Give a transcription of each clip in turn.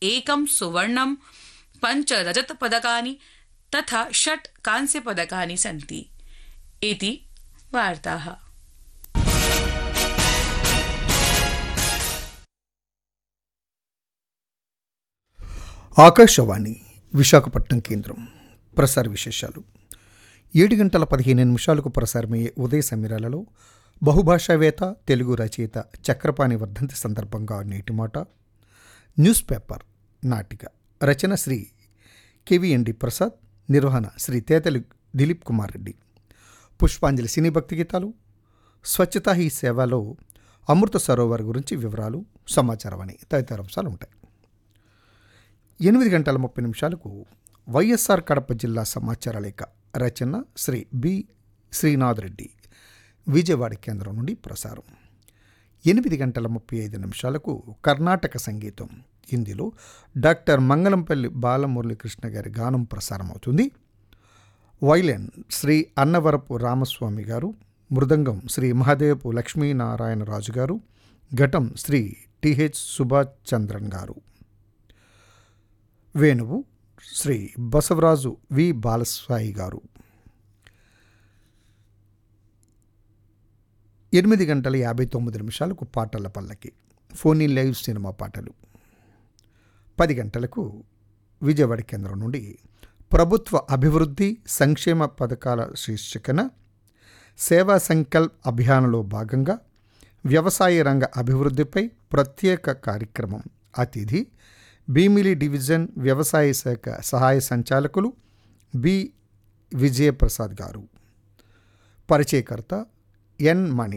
एकं सुवर्णं पञ्च रजतपदकानि तथा षट् कांस्यपदकानि सन्ति इति वार्ताः ఆకాశవాణి విశాఖపట్నం కేంద్రం ప్రసార విశేషాలు ఏడు గంటల పదిహేను నిమిషాలకు ప్రసారమయ్యే ఉదయ సమీరాలలో బహుభాషావేత్త తెలుగు రచయిత చక్రపాణి వర్ధంతి సందర్భంగా నేటి మాట న్యూస్ పేపర్ నాటిక రచన శ్రీ కెవిఎన్డి ప్రసాద్ నిర్వహణ శ్రీ తేతలి దిలీప్ కుమార్ రెడ్డి పుష్పాంజలి సినీ భక్తి గీతాలు స్వచ్ఛతా హీ సేవలో అమృత సరోవర్ గురించి వివరాలు సమాచారం అని తదితర అంశాలు ఉంటాయి ఎనిమిది గంటల ముప్పై నిమిషాలకు వైఎస్ఆర్ కడప జిల్లా సమాచార లేఖ రచన శ్రీ బి శ్రీనాథ్ రెడ్డి విజయవాడ కేంద్రం నుండి ప్రసారం ఎనిమిది గంటల ముప్పై ఐదు నిమిషాలకు కర్ణాటక సంగీతం హిందీలో డాక్టర్ మంగళంపల్లి బాలమురళీకృష్ణ గారి గానం ప్రసారం అవుతుంది వైలెన్ శ్రీ అన్నవరపు రామస్వామి గారు మృదంగం శ్రీ మహాదేవపు లక్ష్మీనారాయణరాజు గారు ఘటం శ్రీ టిహెచ్ సుభాష్ చంద్రన్ గారు వేణువు శ్రీ బసవరాజు వి బాలస్వాయి గారు ఎనిమిది గంటల యాభై తొమ్మిది నిమిషాలకు పాటల పల్లకి ఫోన్ ఇన్ లైవ్ సినిమా పాటలు పది గంటలకు విజయవాడ కేంద్రం నుండి ప్రభుత్వ అభివృద్ధి సంక్షేమ పథకాల శీర్షికన సేవా సంకల్ప్ అభియాన్లో భాగంగా వ్యవసాయ రంగ అభివృద్ధిపై ప్రత్యేక కార్యక్రమం అతిథి భీమిలి డివిజన్ వ్యవసాయ శాఖ సహాయ సంచాలకులు బి విజయప్రసాద్ గారు పరిచయకర్త ఎన్ మణి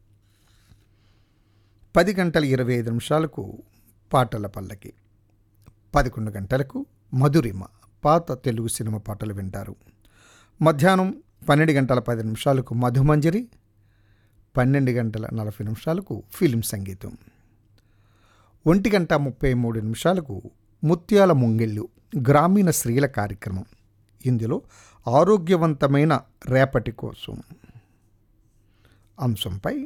పది గంటల ఇరవై ఐదు నిమిషాలకు పాటల పల్లకి పదకొండు గంటలకు మధురిమ పాత తెలుగు సినిమా పాటలు వింటారు మధ్యాహ్నం పన్నెండు గంటల పది నిమిషాలకు మధుమంజరి పన్నెండు గంటల నలభై నిమిషాలకు ఫిలిం సంగీతం ఒంటి గంట ముప్పై మూడు నిమిషాలకు ముత్యాల ముంగిళ్ళు గ్రామీణ స్త్రీల కార్యక్రమం ఇందులో ఆరోగ్యవంతమైన రేపటి కోసం అంశంపై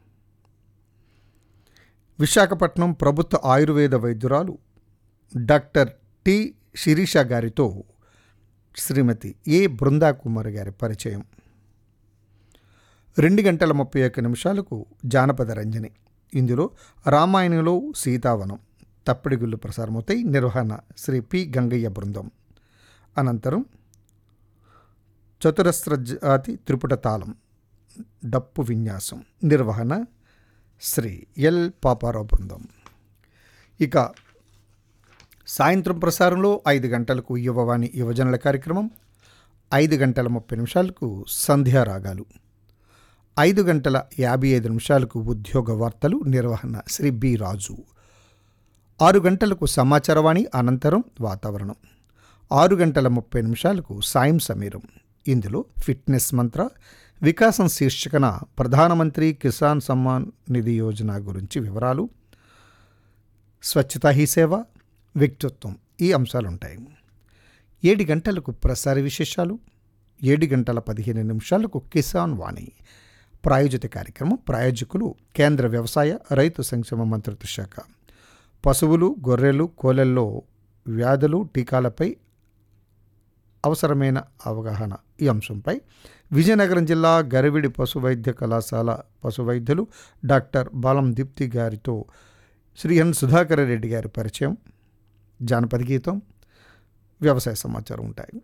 విశాఖపట్నం ప్రభుత్వ ఆయుర్వేద వైద్యురాలు డాక్టర్ టి శిరీష గారితో శ్రీమతి ఏ బృందా కుమార్ గారి పరిచయం రెండు గంటల ముప్పై ఒక్క నిమిషాలకు జానపద రంజని ఇందులో రామాయణంలో సీతావనం తప్పిడిగుళ్ళు ప్రసారమవుతాయి నిర్వహణ శ్రీ పి గంగయ్య బృందం అనంతరం చతురస్ర జాతి త్రిపుట తాళం డప్పు విన్యాసం నిర్వహణ శ్రీ ఎల్ పాపారావు బృందం ఇక సాయంత్రం ప్రసారంలో ఐదు గంటలకు యువవాణి యువజనుల కార్యక్రమం ఐదు గంటల ముప్పై నిమిషాలకు సంధ్యారాగాలు ఐదు గంటల యాభై ఐదు నిమిషాలకు ఉద్యోగ వార్తలు నిర్వహణ శ్రీ బి రాజు ఆరు గంటలకు సమాచారవాణి అనంతరం వాతావరణం ఆరు గంటల ముప్పై నిమిషాలకు సాయం సమీరం ఇందులో ఫిట్నెస్ మంత్ర వికాసం శీర్షికన ప్రధానమంత్రి కిసాన్ సమ్మాన్ నిధి యోజన గురించి వివరాలు స్వచ్ఛతా హీ సేవ వ్యక్తిత్వం ఈ అంశాలు ఉంటాయి ఏడు గంటలకు ప్రసార విశేషాలు ఏడు గంటల పదిహేను నిమిషాలకు కిసాన్ వాణి ప్రాయోజిత కార్యక్రమం ప్రాయోజకులు కేంద్ర వ్యవసాయ రైతు సంక్షేమ మంత్రిత్వ శాఖ పశువులు గొర్రెలు కోలెల్లో వ్యాధులు టీకాలపై అవసరమైన అవగాహన ఈ అంశంపై విజయనగరం జిల్లా గరివిడి పశు వైద్య కళాశాల పశు వైద్యులు డాక్టర్ బాలం దీప్తి గారితో శ్రీ ఎన్ సుధాకర రెడ్డి గారి పరిచయం జానపద గీతం వ్యవసాయ సమాచారం ఉంటాయి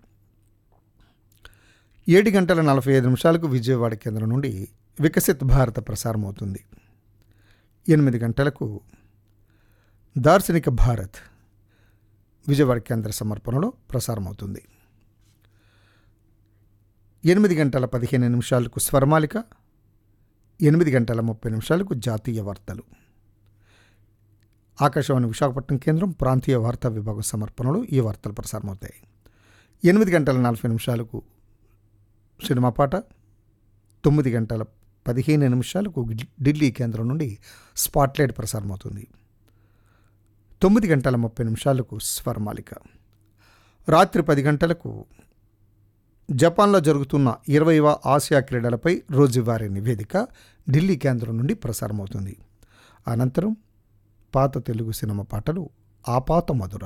ఏడు గంటల నలభై ఐదు నిమిషాలకు విజయవాడ కేంద్రం నుండి వికసిత్ భారత ప్రసారం అవుతుంది ఎనిమిది గంటలకు దార్శనిక భారత్ విజయవాడ కేంద్ర సమర్పణలో ప్రసారం అవుతుంది ఎనిమిది గంటల పదిహేను నిమిషాలకు స్వరమాలిక ఎనిమిది గంటల ముప్పై నిమిషాలకు జాతీయ వార్తలు ఆకాశవాణి విశాఖపట్నం కేంద్రం ప్రాంతీయ వార్తా విభాగం సమర్పణలో ఈ వార్తలు ప్రసారమవుతాయి ఎనిమిది గంటల నలభై నిమిషాలకు సినిమా పాట తొమ్మిది గంటల పదిహేను నిమిషాలకు ఢిల్లీ కేంద్రం నుండి స్పాట్లైట్ ప్రసారమవుతుంది తొమ్మిది గంటల ముప్పై నిమిషాలకు స్వరమాలిక రాత్రి పది గంటలకు జపాన్లో జరుగుతున్న ఇరవైవ ఆసియా క్రీడలపై రోజువారీ నివేదిక ఢిల్లీ కేంద్రం నుండి ప్రసారమవుతుంది అనంతరం పాత తెలుగు సినిమా పాటలు ఆపాత మధుర